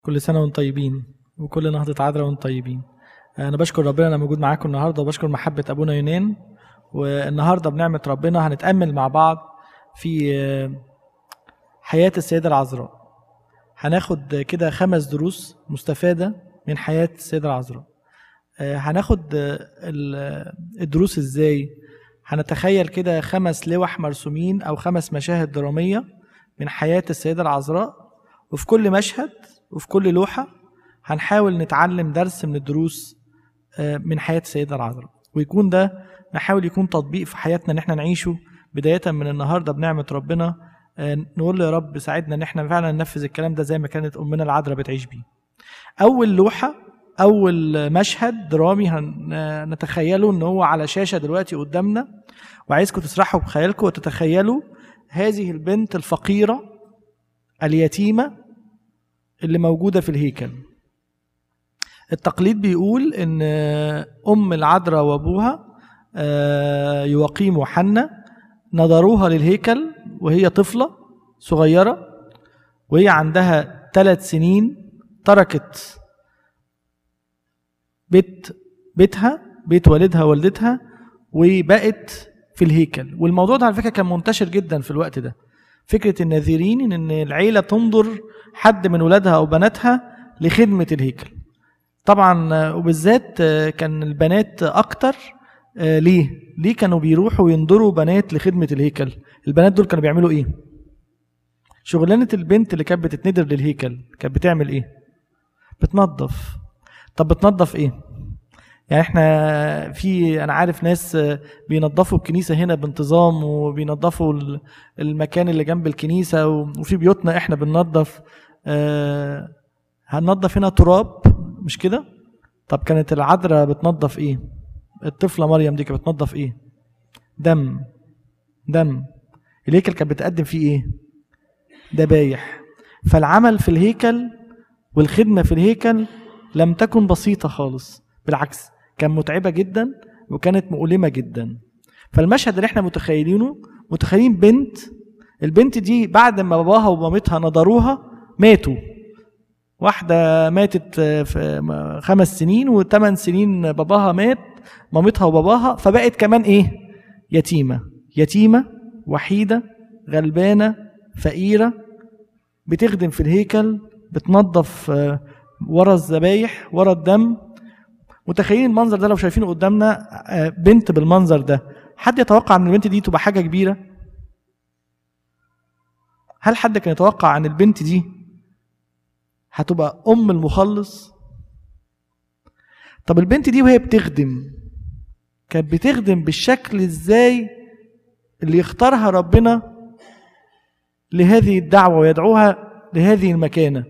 كل سنة وانتم طيبين وكل نهضة عذراء وانتم طيبين أنا بشكر ربنا أنا موجود معاكم النهاردة وبشكر محبة أبونا يونان والنهاردة بنعمة ربنا هنتأمل مع بعض في حياة السيدة العذراء هناخد كده خمس دروس مستفادة من حياة السيدة العذراء هناخد الدروس ازاي هنتخيل كده خمس لوح مرسومين او خمس مشاهد درامية من حياة السيدة العذراء وفي كل مشهد وفي كل لوحة هنحاول نتعلم درس من الدروس من حياة السيدة العذراء ويكون ده نحاول يكون تطبيق في حياتنا ان احنا نعيشه بداية من النهاردة بنعمة ربنا نقول له يا رب ساعدنا ان احنا فعلا ننفذ الكلام ده زي ما كانت امنا العذراء بتعيش بيه اول لوحة اول مشهد درامي هنتخيله ان هو على شاشة دلوقتي قدامنا وعايزكم تسرحوا بخيالكم وتتخيلوا هذه البنت الفقيرة اليتيمة اللي موجودة في الهيكل التقليد بيقول ان ام العذراء وابوها يواقيم وحنا نظروها للهيكل وهي طفلة صغيرة وهي عندها ثلاث سنين تركت بيت بيتها بيت والدها ووالدتها وبقت في الهيكل والموضوع ده على فكرة كان منتشر جدا في الوقت ده فكرة الناذرين ان العيلة تنظر حد من ولادها او بناتها لخدمة الهيكل طبعا وبالذات كان البنات اكتر ليه ليه كانوا بيروحوا ينظروا بنات لخدمة الهيكل البنات دول كانوا بيعملوا ايه شغلانة البنت اللي كانت بتتندر للهيكل كانت بتعمل ايه بتنظف طب بتنظف ايه يعني احنا في انا عارف ناس بينظفوا الكنيسه هنا بانتظام وبينظفوا المكان اللي جنب الكنيسه وفي بيوتنا احنا بننظف آه هننظف هنا تراب مش كده طب كانت العذراء بتنظف ايه الطفله مريم دي كانت بتنظف ايه دم دم الهيكل كانت بتقدم فيه ايه ذبايح فالعمل في الهيكل والخدمه في الهيكل لم تكن بسيطه خالص بالعكس كان متعبة جدا وكانت مؤلمة جدا فالمشهد اللي احنا متخيلينه متخيلين بنت البنت دي بعد ما باباها ومامتها نظروها ماتوا واحدة ماتت في خمس سنين وثمان سنين باباها مات مامتها وباباها فبقت كمان ايه يتيمة يتيمة وحيدة غلبانة فقيرة بتخدم في الهيكل بتنظف ورا الذبايح ورا الدم متخيلين المنظر ده لو شايفينه قدامنا بنت بالمنظر ده حد يتوقع ان البنت دي تبقى حاجه كبيره هل حد كان يتوقع ان البنت دي هتبقى ام المخلص طب البنت دي وهي بتخدم كانت بتخدم بالشكل ازاي اللي يختارها ربنا لهذه الدعوه ويدعوها لهذه المكانه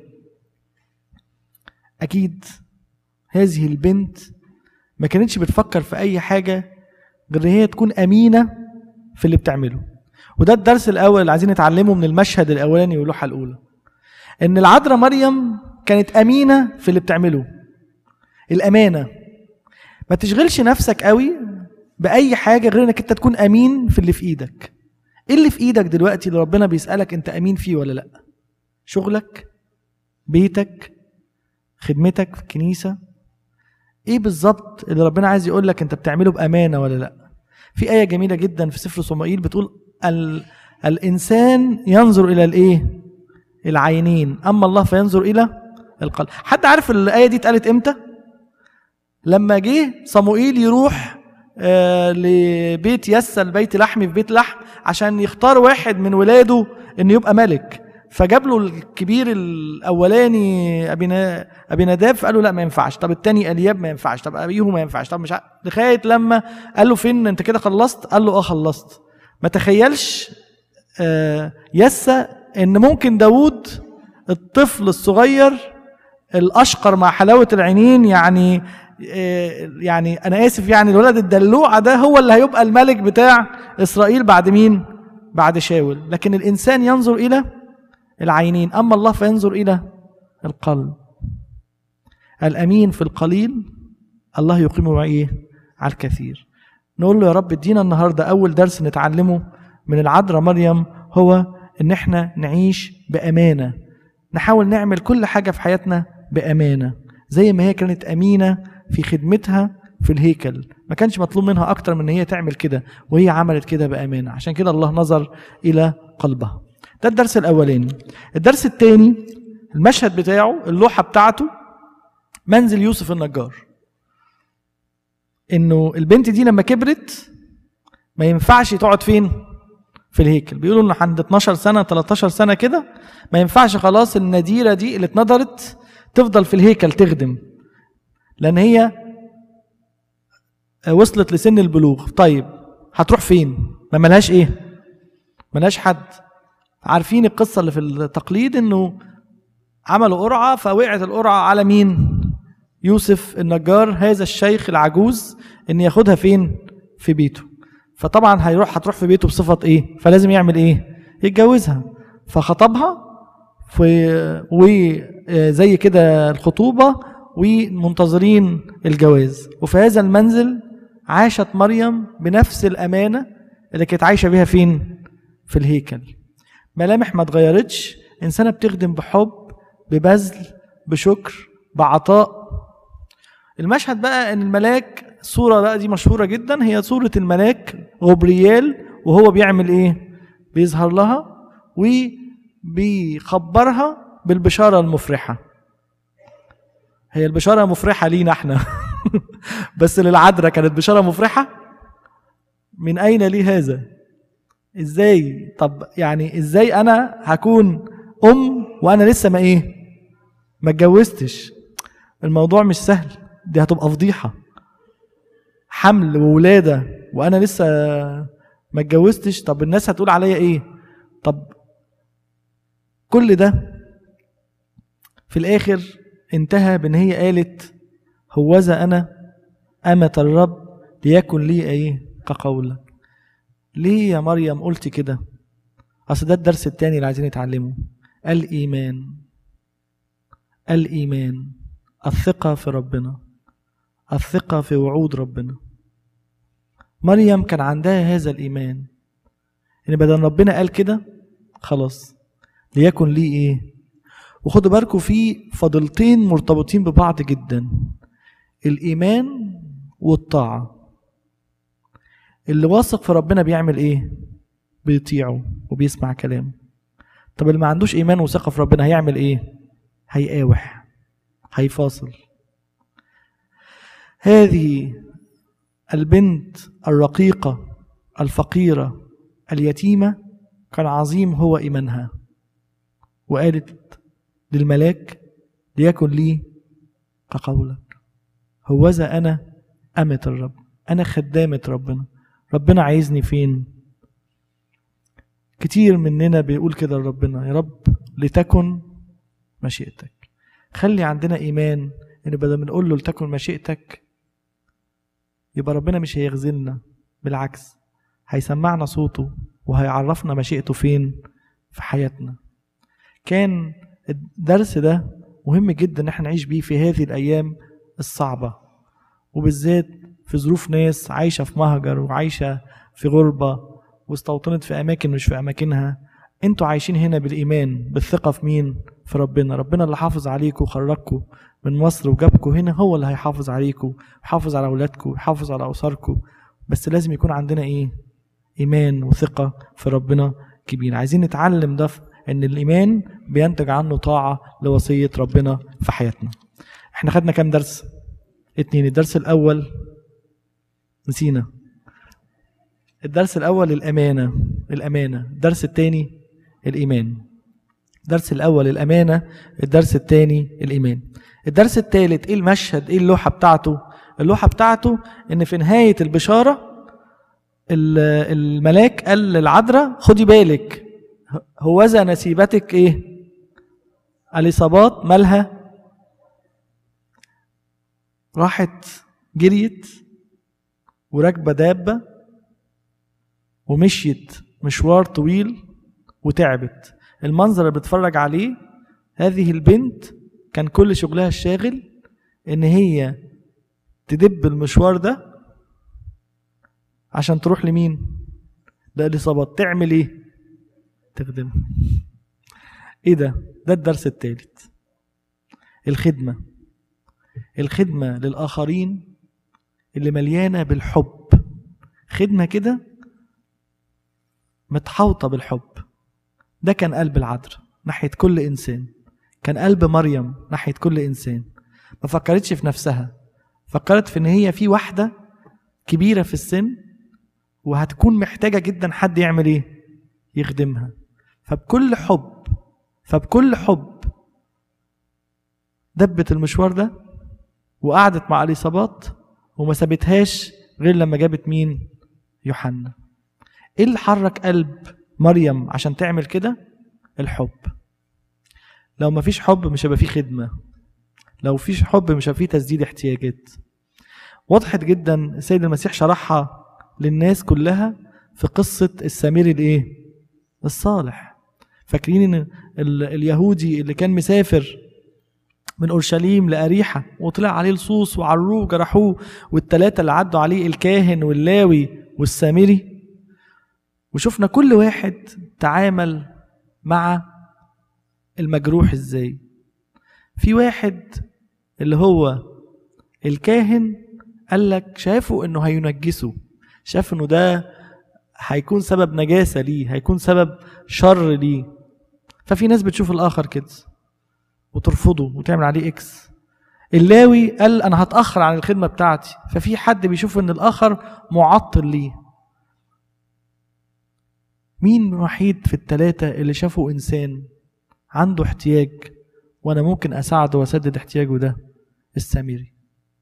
اكيد هذه البنت ما كانتش بتفكر في اي حاجه غير هي تكون امينه في اللي بتعمله وده الدرس الاول اللي عايزين نتعلمه من المشهد الاولاني واللوحه الاولى ان العذراء مريم كانت امينه في اللي بتعمله الامانه ما تشغلش نفسك قوي باي حاجه غير انك انت تكون امين في اللي في ايدك ايه اللي في ايدك دلوقتي اللي ربنا بيسالك انت امين فيه ولا لا شغلك بيتك خدمتك في الكنيسه ايه بالظبط اللي ربنا عايز يقول لك انت بتعمله بامانه ولا لا في ايه جميله جدا في سفر صموئيل بتقول ال... الانسان ينظر الى الايه العينين اما الله فينظر الى القلب حد عارف الايه دي اتقالت امتى لما جه صموئيل يروح آه لبيت يسى بيت لحم في بيت لحم عشان يختار واحد من ولاده انه يبقى ملك فجاب له الكبير الاولاني ابي ابي نداب فقال له لا ما ينفعش طب الثاني الياب ما ينفعش طب ابيه ما ينفعش طب مش لغايه لما قال له فين انت كده خلصت قال له اه خلصت ما تخيلش آه يسى ان ممكن داوود الطفل الصغير الاشقر مع حلاوه العينين يعني آه يعني انا اسف يعني الولد الدلوعه ده هو اللي هيبقى الملك بتاع اسرائيل بعد مين بعد شاول لكن الانسان ينظر الى العينين اما الله فينظر الى القلب الامين في القليل الله يقيمه ايه على الكثير نقول له يا رب ادينا النهارده اول درس نتعلمه من العذراء مريم هو ان احنا نعيش بامانه نحاول نعمل كل حاجة في حياتنا بأمانة زي ما هي كانت أمينة في خدمتها في الهيكل ما كانش مطلوب منها أكتر من إن هي تعمل كده وهي عملت كده بأمانة عشان كده الله نظر إلى قلبها ده الدرس الأولاني الدرس الثاني المشهد بتاعه اللوحة بتاعته منزل يوسف النجار انه البنت دي لما كبرت ما ينفعش تقعد فين في الهيكل بيقولوا ان عند 12 سنه 13 سنه كده ما ينفعش خلاص النديره دي اللي اتندرت تفضل في الهيكل تخدم لان هي وصلت لسن البلوغ طيب هتروح فين ما ملهاش ايه ملهاش حد عارفين القصه اللي في التقليد انه عملوا قرعه فوقعت القرعه على مين يوسف النجار هذا الشيخ العجوز ان ياخدها فين في بيته فطبعا هيروح هتروح في بيته بصفه ايه فلازم يعمل ايه يتجوزها فخطبها في وزي كده الخطوبه ومنتظرين الجواز وفي هذا المنزل عاشت مريم بنفس الامانه اللي كانت عايشه بيها فين في الهيكل ملامح ما اتغيرتش انسانه بتخدم بحب ببذل بشكر بعطاء المشهد بقى ان الملاك الصوره بقى دي مشهوره جدا هي صوره الملاك غبريال وهو بيعمل ايه بيظهر لها وبيخبرها بالبشاره المفرحه هي البشاره مفرحه لينا احنا بس للعذراء كانت بشاره مفرحه من اين لي هذا ازاي طب يعني ازاي انا هكون ام وانا لسه ما ايه ما اتجوزتش الموضوع مش سهل دي هتبقى فضيحه حمل وولاده وانا لسه ما اتجوزتش طب الناس هتقول عليا ايه طب كل ده في الاخر انتهى بان هي قالت هوذا انا امة الرب ليكن لي ايه كقولك ليه يا مريم قلت كده اصل ده الدرس التاني اللي عايزين نتعلمه الايمان الايمان الثقه في ربنا الثقه في وعود ربنا مريم كان عندها هذا الايمان ان بدل ربنا قال كده خلاص ليكن لي ايه وخدوا بالكم في فضيلتين مرتبطين ببعض جدا الايمان والطاعه اللي واثق في ربنا بيعمل ايه بيطيعه وبيسمع كلامه طب اللي ما عندوش ايمان وثقه في ربنا هيعمل ايه هيقاوح هيفاصل هذه البنت الرقيقه الفقيره اليتيمه كان عظيم هو ايمانها وقالت للملاك ليكن لي كقولك هوذا انا امه الرب انا خدامه ربنا ربنا عايزني فين كتير مننا بيقول كده لربنا يا رب لتكن مشيئتك خلي عندنا ايمان ان بدل ما نقول له لتكن مشيئتك يبقى ربنا مش هيخذلنا بالعكس هيسمعنا صوته وهيعرفنا مشيئته فين في حياتنا كان الدرس ده مهم جدا ان احنا نعيش بيه في هذه الايام الصعبه وبالذات في ظروف ناس عايشه في مهجر وعايشه في غربه واستوطنت في اماكن مش في اماكنها انتوا عايشين هنا بالايمان بالثقه في مين في ربنا ربنا اللي حافظ عليكم وخرجكم من مصر وجابكم هنا هو اللي هيحافظ عليكم ويحافظ على اولادكم ويحافظ على اسركم بس لازم يكون عندنا ايه ايمان وثقه في ربنا كبير عايزين نتعلم ده ان الايمان بينتج عنه طاعه لوصيه ربنا في حياتنا احنا خدنا كام درس اتنين الدرس الاول نسينا الدرس الاول الامانه الامانه الدرس الثاني الايمان الدرس الاول الامانه الدرس الثاني الايمان الدرس الثالث ايه المشهد ايه اللوحه بتاعته اللوحه بتاعته ان في نهايه البشاره الملاك قال للعذراء خدي بالك هوذا نسيبتك ايه اليصابات مالها راحت جريت وراكبه دابه ومشيت مشوار طويل وتعبت المنظر اللي بتفرج عليه هذه البنت كان كل شغلها الشاغل ان هي تدب المشوار ده عشان تروح لمين ده اليصابات تعمل ايه تخدم ايه ده ده الدرس الثالث الخدمة الخدمة للآخرين اللي مليانة بالحب خدمة كده متحوطة بالحب ده كان قلب العذراء ناحية كل إنسان كان قلب مريم ناحية كل إنسان ما فكرتش في نفسها فكرت في إن هي في واحدة كبيرة في السن وهتكون محتاجة جدا حد يعمل إيه يخدمها فبكل حب فبكل حب دبت المشوار ده وقعدت مع اليصابات وما سابتهاش غير لما جابت مين يوحنا ايه اللي حرك قلب مريم عشان تعمل كده الحب لو ما فيش حب مش هيبقى فيه خدمه لو فيش حب مش هيبقى فيه تسديد احتياجات وضحت جدا السيد المسيح شرحها للناس كلها في قصه السامري الايه الصالح فاكرين ان ال- اليهودي اللي كان مسافر من اورشليم لاريحه وطلع عليه لصوص وعروه وجرحوه والثلاثه اللي عدوا عليه الكاهن واللاوي والسامري وشفنا كل واحد تعامل مع المجروح ازاي في واحد اللي هو الكاهن قال لك شافوا انه هينجسه شاف انه ده هيكون سبب نجاسه ليه هيكون سبب شر ليه ففي ناس بتشوف الاخر كده وترفضه وتعمل عليه اكس اللاوي قال انا هتاخر عن الخدمه بتاعتي ففي حد بيشوف ان الاخر معطل ليه مين الوحيد في التلاتة اللي شافوا إنسان عنده احتياج وأنا ممكن أساعده وأسدد احتياجه ده السامري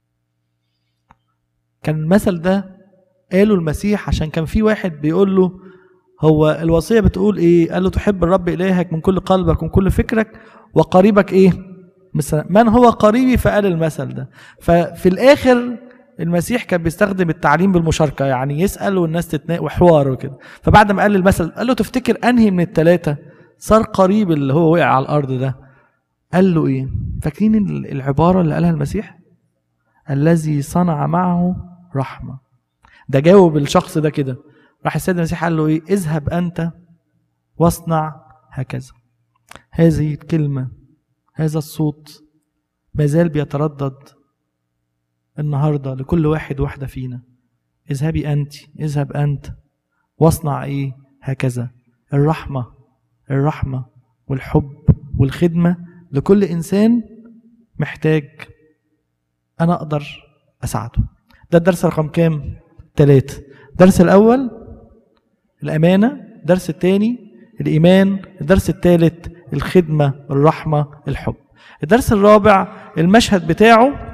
كان المثل ده قاله المسيح عشان كان في واحد بيقول له هو الوصية بتقول إيه قال له تحب الرب إلهك من كل قلبك ومن كل فكرك وقريبك إيه مثلا من هو قريبي فقال المثل ده ففي الآخر المسيح كان بيستخدم التعليم بالمشاركة يعني يسأل والناس تتناقش وحوار وكده فبعد ما قال المثل قال له تفتكر أنهي من التلاتة صار قريب اللي هو وقع على الأرض ده قال له إيه فاكرين ال- العبارة اللي قالها المسيح الذي صنع معه رحمة ده جاوب الشخص ده كده راح السيد المسيح قال له إيه اذهب أنت واصنع هكذا هذه الكلمة هذا الصوت ما زال بيتردد النهارده لكل واحد واحده فينا اذهبي انت اذهب انت واصنع ايه هكذا الرحمه الرحمه والحب والخدمه لكل انسان محتاج انا اقدر اساعده ده الدرس رقم كام ثلاثة الدرس الاول الامانه الدرس الثاني الايمان الدرس الثالث الخدمه الرحمه الحب الدرس الرابع المشهد بتاعه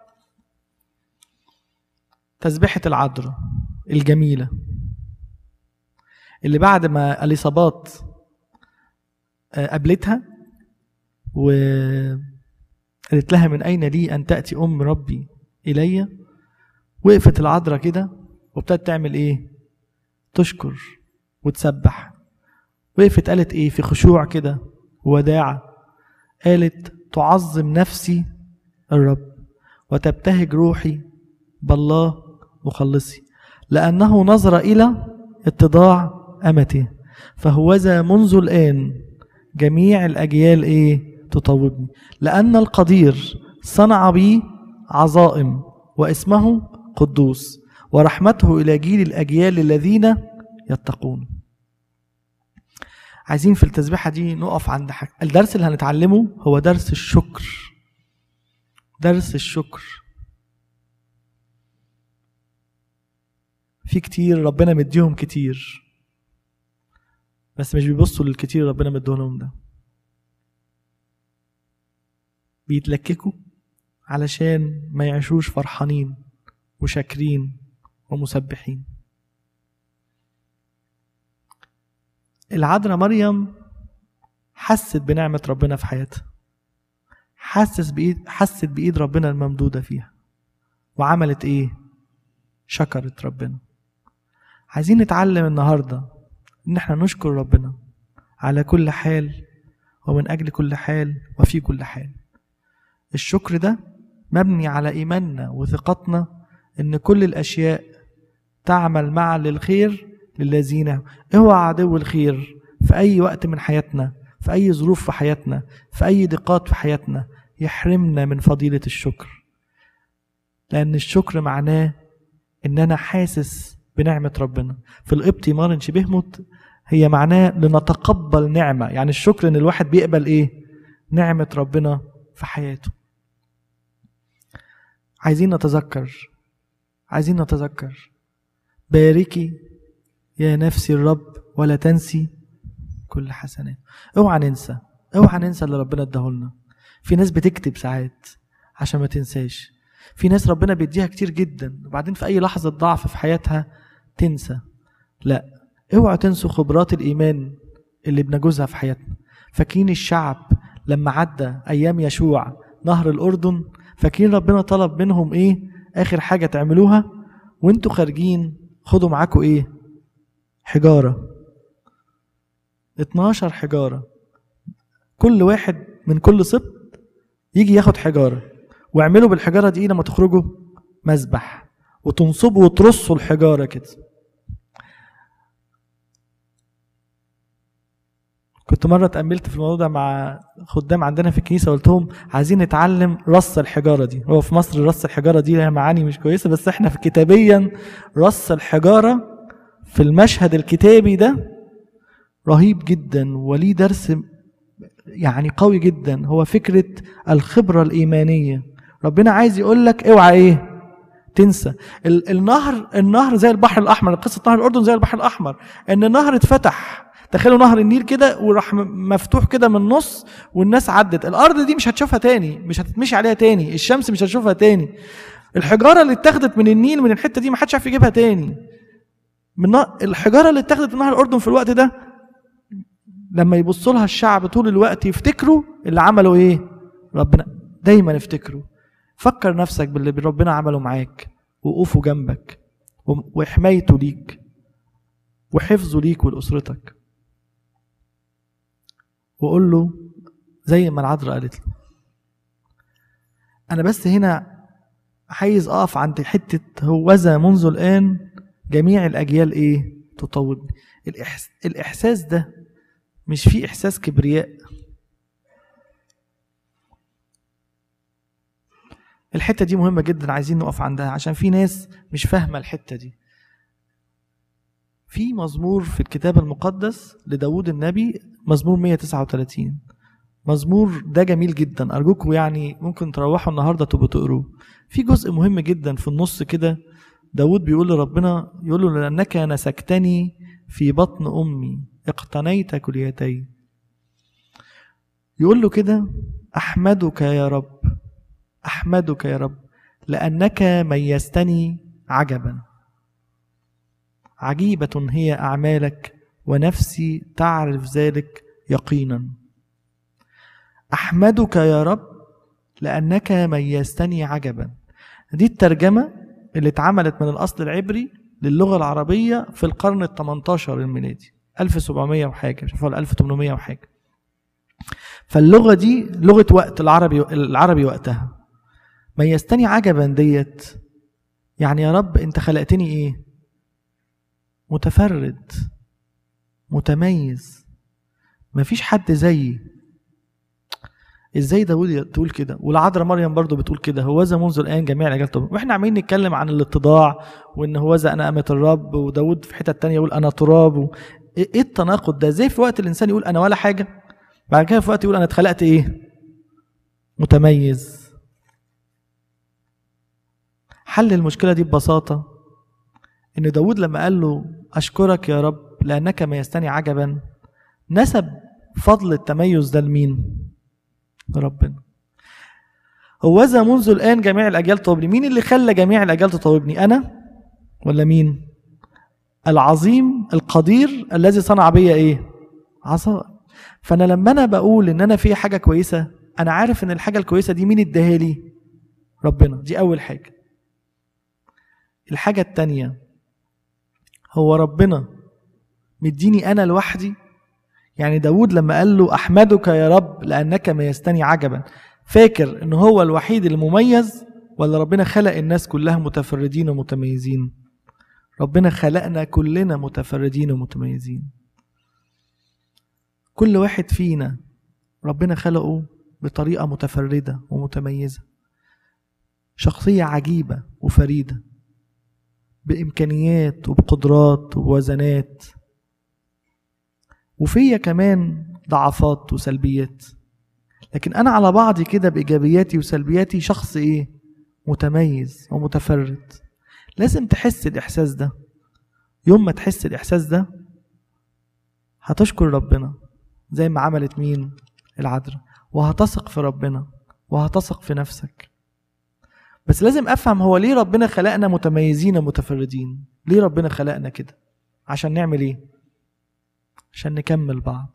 تسبيحة العذراء الجميلة اللي بعد ما اليصابات آه، قابلتها وقالت لها من أين لي أن تأتي أم ربي إلي وقفت العذراء كده وابتدت تعمل إيه تشكر وتسبح وقفت قالت إيه في خشوع كده ووداعة قالت تعظم نفسي الرب وتبتهج روحي بالله مخلصي لأنه نظر إلى اتضاع أمته فهوذا منذ الآن جميع الأجيال إيه تطوبني لأن القدير صنع بي عظائم واسمه قدوس ورحمته إلى جيل الأجيال الذين يتقون عايزين في التسبيحة دي نقف عند حاجة الدرس اللي هنتعلمه هو درس الشكر درس الشكر في كتير ربنا مديهم كتير بس مش بيبصوا للكتير ربنا مديهم ده بيتلككوا علشان ما يعيشوش فرحانين وشاكرين ومسبحين العذراء مريم حست بنعمة ربنا في حياتها حسس بإيد حست بإيد ربنا الممدودة فيها وعملت إيه؟ شكرت ربنا عايزين نتعلم النهارده ان احنا نشكر ربنا على كل حال ومن اجل كل حال وفي كل حال الشكر ده مبني على ايماننا وثقتنا ان كل الاشياء تعمل معا للخير للذين هو عدو الخير في اي وقت من حياتنا في أي ظروف في حياتنا في أي ضيقات في حياتنا يحرمنا من فضيلة الشكر لأن الشكر معناه إن أنا حاسس بنعمة ربنا في القبطي مارن شبهمت هي معناه لنتقبل نعمة يعني الشكر إن الواحد بيقبل إيه نعمة ربنا في حياته عايزين نتذكر عايزين نتذكر باركي يا نفسي الرب ولا تنسي كل حسنات اوعى ننسى اوعى ننسى اللي ربنا اداهولنا في ناس بتكتب ساعات عشان ما تنساش في ناس ربنا بيديها كتير جدا وبعدين في اي لحظه ضعف في حياتها تنسى لا اوعوا تنسوا خبرات الايمان اللي بنجوزها في حياتنا فاكرين الشعب لما عدى ايام يشوع نهر الاردن فاكرين ربنا طلب منهم ايه اخر حاجه تعملوها وانتوا خارجين خدوا معاكم ايه حجاره 12 حجاره كل واحد من كل سبط يجي ياخد حجاره واعملوا بالحجاره دي لما تخرجوا مذبح وتنصبوا وترصوا الحجاره كده كنت مره اتاملت في الموضوع ده مع خدام عندنا في الكنيسه قلت لهم عايزين نتعلم رص الحجاره دي هو في مصر رص الحجاره دي لها معاني مش كويسه بس احنا في كتابيا رص الحجاره في المشهد الكتابي ده رهيب جدا وليه درس يعني قوي جدا هو فكره الخبره الايمانيه ربنا عايز يقول لك اوعى ايه تنسى ال- النهر النهر زي البحر الاحمر قصه نهر الاردن زي البحر الاحمر ان النهر اتفتح تخيلوا نهر النيل كده وراح م- مفتوح كده من النص والناس عدت الارض دي مش هتشوفها تاني مش هتتمشي عليها تاني الشمس مش هتشوفها تاني الحجاره اللي اتاخدت من النيل من الحته دي ما حدش عارف يجيبها تاني من نا- الحجاره اللي اتاخدت من نهر الاردن في الوقت ده لما يبصوا لها الشعب طول الوقت يفتكروا اللي عملوا ايه ربنا دايما افتكروا فكر نفسك باللي ربنا عمله معاك وقوفه جنبك و- وحمايته ليك وحفظه ليك ولأسرتك وقول له زي ما العذراء قالت له انا بس هنا عايز اقف عند حته هوذا منذ الان جميع الاجيال ايه تطوبني الإحس... الاحساس ده مش فيه احساس كبرياء الحته دي مهمه جدا عايزين نقف عندها عشان في ناس مش فاهمه الحته دي في مزمور في الكتاب المقدس لداود النبي مزمور 139 مزمور ده جميل جدا ارجوكم يعني ممكن تروحوا النهارده تبقوا تقروه في جزء مهم جدا في النص كده داود بيقول لربنا يقول له لانك نسكتني في بطن امي اقتنيت كليتي يقول له كده احمدك يا رب احمدك يا رب لانك ميزتني عجبا عجيبه هي اعمالك ونفسي تعرف ذلك يقينا احمدك يا رب لانك ميزتني عجبا دي الترجمه اللي اتعملت من الاصل العبري للغه العربيه في القرن ال 18 الميلادي 1700 وحاجه مش عارف ولا 1800 وحاجه فاللغه دي لغه وقت العربي العربي وقتها ميزتني عجبا ديت يعني يا رب انت خلقتني ايه متفرد متميز مفيش حد زيي ازاي داود تقول كده والعذراء مريم برضو بتقول كده هوذا منذ الان جميع الاجيال طب واحنا عمالين نتكلم عن الاتضاع وان هوذا انا امه الرب وداود في حته تانية يقول انا تراب و... ايه إيه التناقض ده ازاي في وقت الانسان يقول انا ولا حاجه بعد كده في وقت يقول انا اتخلقت ايه متميز حل المشكله دي ببساطه ان داود لما قال له اشكرك يا رب لانك ميزتني عجبا نسب فضل التميز ده لمين ربنا هوذا منذ الان جميع الاجيال تطوبني مين اللي خلى جميع الاجيال تطوبني انا ولا مين العظيم القدير الذي صنع بيا ايه عصا فانا لما انا بقول ان انا في حاجه كويسه انا عارف ان الحاجه الكويسه دي مين اداها لي ربنا دي اول حاجه الحاجه التانيه هو ربنا مديني انا لوحدي يعني داود لما قال له احمدك يا رب لانك ميزتني عجبا فاكر ان هو الوحيد المميز ولا ربنا خلق الناس كلها متفردين ومتميزين ربنا خلقنا كلنا متفردين ومتميزين كل واحد فينا ربنا خلقه بطريقة متفردة ومتميزة شخصية عجيبة وفريدة بإمكانيات وبقدرات ووزنات وفيا كمان ضعفات وسلبيات لكن أنا على بعضي كده بإيجابياتي وسلبياتي شخص إيه متميز ومتفرد لازم تحس الإحساس ده يوم ما تحس الإحساس ده هتشكر ربنا زي ما عملت مين العذراء وهتثق في ربنا وهتثق في نفسك بس لازم افهم هو ليه ربنا خلقنا متميزين ومتفردين ليه ربنا خلقنا كده عشان نعمل ايه عشان نكمل بعض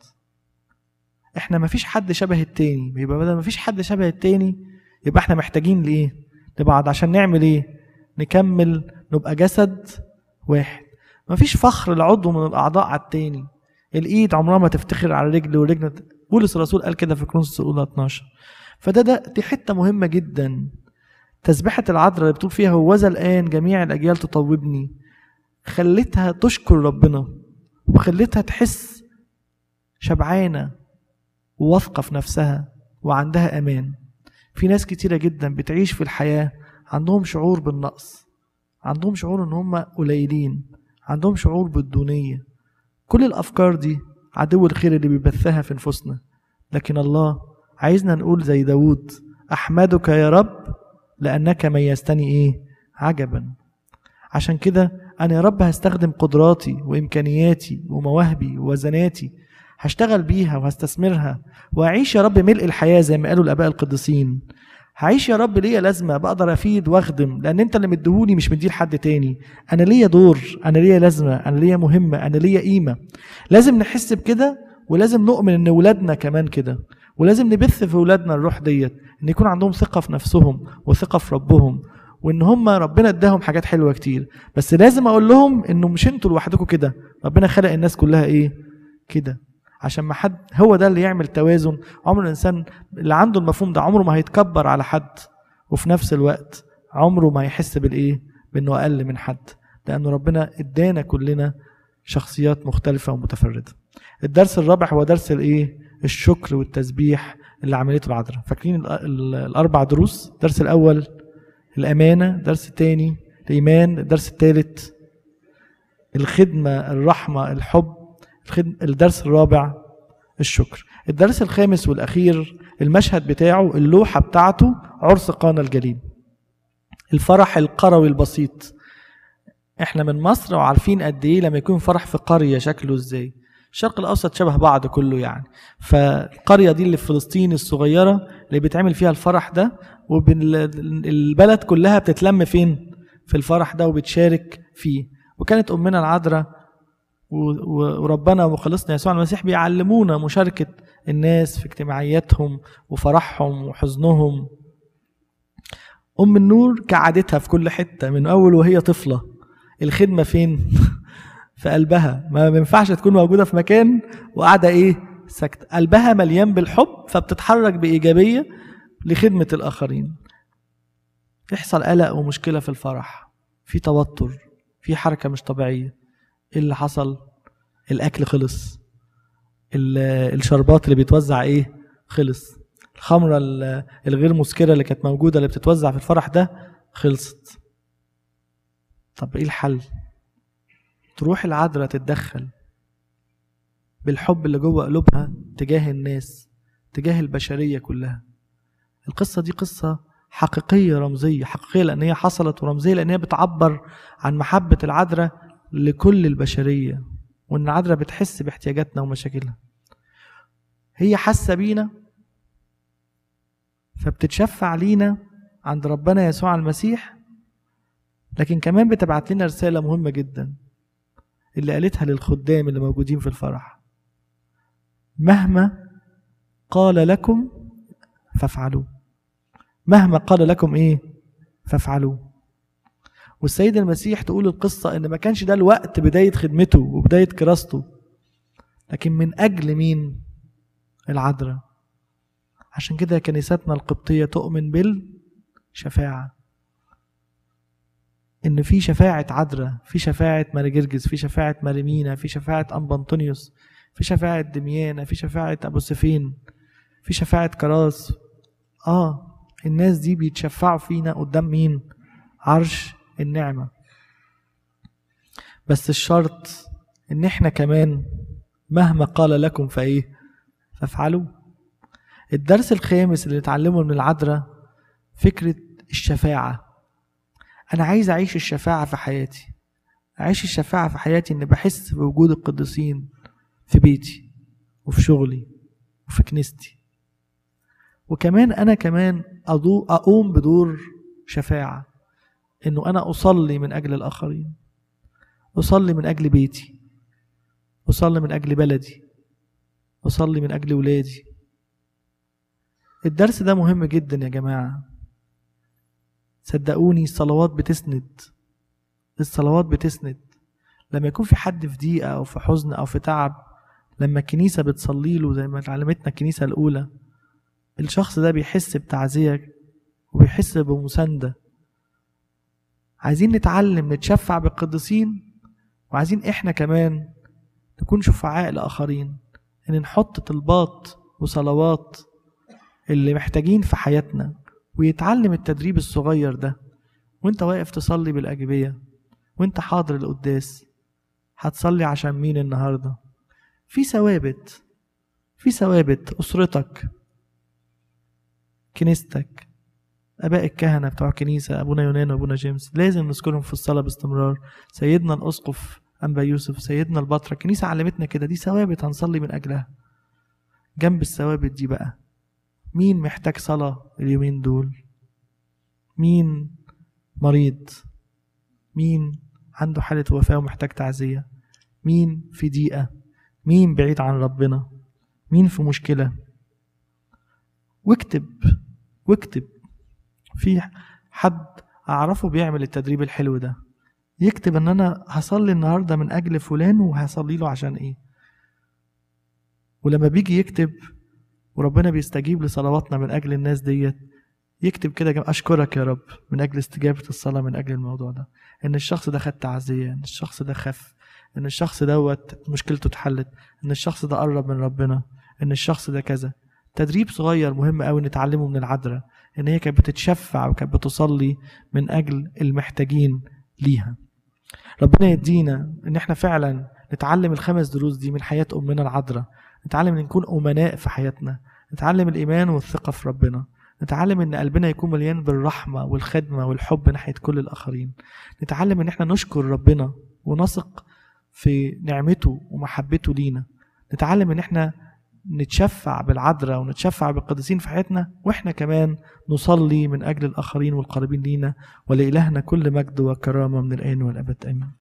احنا مفيش حد شبه التاني يبقى بدل مفيش حد شبه التاني يبقى احنا محتاجين لايه لبعض عشان نعمل ايه نكمل نبقى جسد واحد مفيش فخر العضو من الاعضاء على التاني الايد عمرها ما تفتخر على رجل والرجل بولس الرسول قال كده في كرونس الاولى 12 فده ده دي حته مهمه جدا تسبحة العذراء اللي بتقول فيها هوذا الآن جميع الأجيال تطوبني خلتها تشكر ربنا وخلتها تحس شبعانة وواثقة في نفسها وعندها أمان في ناس كتيرة جدا بتعيش في الحياة عندهم شعور بالنقص عندهم شعور ان هم قليلين عندهم شعور بالدونية كل الأفكار دي عدو الخير اللي بيبثها في نفوسنا لكن الله عايزنا نقول زي داود أحمدك يا رب لأنك ميزتني إيه عجبا عشان كده أنا يا رب هستخدم قدراتي وإمكانياتي ومواهبي ووزناتي هشتغل بيها وهستثمرها وأعيش يا رب ملء الحياة زي ما قالوا الآباء القديسين هعيش يا رب ليا لازمة بقدر أفيد وأخدم لأن أنت اللي مديهوني مش مديه لحد تاني أنا ليا دور أنا ليا لازمة أنا ليا مهمة أنا ليا قيمة لازم نحس بكده ولازم نؤمن إن ولادنا كمان كده ولازم نبث في ولادنا الروح ديت ان يكون عندهم ثقه في نفسهم وثقه في ربهم وان هم ربنا اداهم حاجات حلوه كتير بس لازم اقول لهم انه مش انتوا لوحدكم كده ربنا خلق الناس كلها ايه كده عشان ما حد هو ده اللي يعمل توازن عمر الانسان اللي عنده المفهوم ده عمره ما هيتكبر على حد وفي نفس الوقت عمره ما يحس بالايه بانه اقل من حد لانه ربنا ادانا كلنا شخصيات مختلفه ومتفرده الدرس الرابع هو درس الايه الشكر والتسبيح اللي عملته العذراء فاكرين ال- ال- الاربع دروس الدرس الاول الامانه الدرس الثاني الايمان الدرس الثالث الخدمه الرحمه الحب الخدم الدرس الرابع الشكر الدرس الخامس والاخير المشهد بتاعه اللوحه بتاعته عرس قانا الجليل الفرح القروي البسيط احنا من مصر وعارفين قد ايه لما يكون فرح في قريه شكله ازاي الشرق الاوسط شبه بعض كله يعني فالقريه دي اللي في فلسطين الصغيره اللي بيتعمل فيها الفرح ده والبلد كلها بتتلم فين في الفرح ده وبتشارك فيه وكانت امنا العذراء و- و- وربنا ومخلصنا يسوع المسيح بيعلمونا مشاركه الناس في اجتماعياتهم وفرحهم وحزنهم ام النور كعادتها في كل حته من اول وهي طفله الخدمه فين في قلبها ما ينفعش تكون موجوده في مكان وقاعده ايه ساكته قلبها مليان بالحب فبتتحرك بايجابيه لخدمه الاخرين يحصل قلق ومشكله في الفرح في توتر في حركه مش طبيعيه ايه اللي حصل الاكل خلص ال- الشربات اللي بيتوزع ايه خلص الخمره ال- الغير مسكره اللي كانت موجوده اللي بتتوزع في الفرح ده خلصت طب ايه الحل تروح العذراء تتدخل بالحب اللي جوه قلوبها تجاه الناس تجاه البشرية كلها القصة دي قصة حقيقية رمزية حقيقية لأن هي حصلت ورمزية لأن هي بتعبر عن محبة العذراء لكل البشرية وإن العذراء بتحس باحتياجاتنا ومشاكلها هي حاسة بينا فبتتشفع لينا عند ربنا يسوع المسيح لكن كمان بتبعت لنا رسالة مهمة جدا اللي قالتها للخدام اللي موجودين في الفرح مهما قال لكم فافعلوا مهما قال لكم ايه فافعلوا والسيد المسيح تقول القصة ان ما كانش ده الوقت بداية خدمته وبداية كراسته لكن من اجل مين العذراء عشان كده كنيستنا القبطية تؤمن بالشفاعة ان في شفاعة عذراء في شفاعة ماري جرجس في شفاعة ماري مينا في شفاعة أنبا أنطونيوس في شفاعة دميانة في شفاعة أبو سفين في شفاعة كراس آه الناس دي بيتشفعوا فينا قدام مين عرش النعمة بس الشرط ان احنا كمان مهما قال لكم فايه فافعلوا الدرس الخامس اللي نتعلمه من العذراء فكرة الشفاعة أنا عايز أعيش الشفاعة في حياتي أعيش الشفاعة في حياتي إن بحس بوجود القديسين في بيتي وفي شغلي وفي كنيستي وكمان أنا كمان أضو أقوم بدور شفاعة إنه أنا أصلي من أجل الآخرين أصلي من أجل بيتي أصلي من أجل بلدي أصلي من أجل ولادي الدرس ده مهم جدا يا جماعة صدقوني الصلوات بتسند الصلوات بتسند لما يكون في حد في ضيقة أو في حزن أو في تعب لما الكنيسة بتصلي له زي ما علمتنا الكنيسة الأولى الشخص ده بيحس بتعزية وبيحس بمساندة عايزين نتعلم نتشفع بالقديسين وعايزين احنا كمان نكون شفعاء لآخرين ان نحط طلبات وصلوات اللي محتاجين في حياتنا ويتعلم التدريب الصغير ده وانت واقف تصلي بالأجبية وانت حاضر القداس هتصلي عشان مين النهاردة في ثوابت في ثوابت أسرتك كنيستك اباء الكهنه بتوع الكنيسه ابونا يونان وابونا جيمس لازم نذكرهم في الصلاه باستمرار سيدنا الاسقف انبا يوسف سيدنا البطرة الكنيسه علمتنا كده دي ثوابت هنصلي من اجلها جنب الثوابت دي بقى مين محتاج صلاه اليومين دول مين مريض مين عنده حاله وفاه ومحتاج تعزيه مين في ضيقه مين بعيد عن ربنا مين في مشكله واكتب واكتب في حد اعرفه بيعمل التدريب الحلو ده يكتب ان انا هصلي النهارده من اجل فلان وهصلي له عشان ايه ولما بيجي يكتب وربنا بيستجيب لصلواتنا من اجل الناس ديت يكتب كده جم... اشكرك يا رب من اجل استجابه الصلاه من اجل الموضوع ده ان الشخص ده خد تعزيه ان الشخص ده خف ان الشخص دوت مشكلته اتحلت ان الشخص ده قرب من ربنا ان الشخص ده كذا تدريب صغير مهم قوي نتعلمه من العذراء ان هي كانت بتتشفع وكانت بتصلي من اجل المحتاجين ليها ربنا يدينا ان احنا فعلا نتعلم الخمس دروس دي من حياه امنا العذراء نتعلم ان نكون امناء في حياتنا نتعلم الايمان والثقه في ربنا نتعلم ان قلبنا يكون مليان بالرحمه والخدمه والحب ناحيه كل الاخرين نتعلم ان احنا نشكر ربنا ونثق في نعمته ومحبته لينا نتعلم ان احنا نتشفع بالعذراء ونتشفع بالقديسين في حياتنا واحنا كمان نصلي من اجل الاخرين والقريبين لينا ولالهنا كل مجد وكرامه من الان والابد امين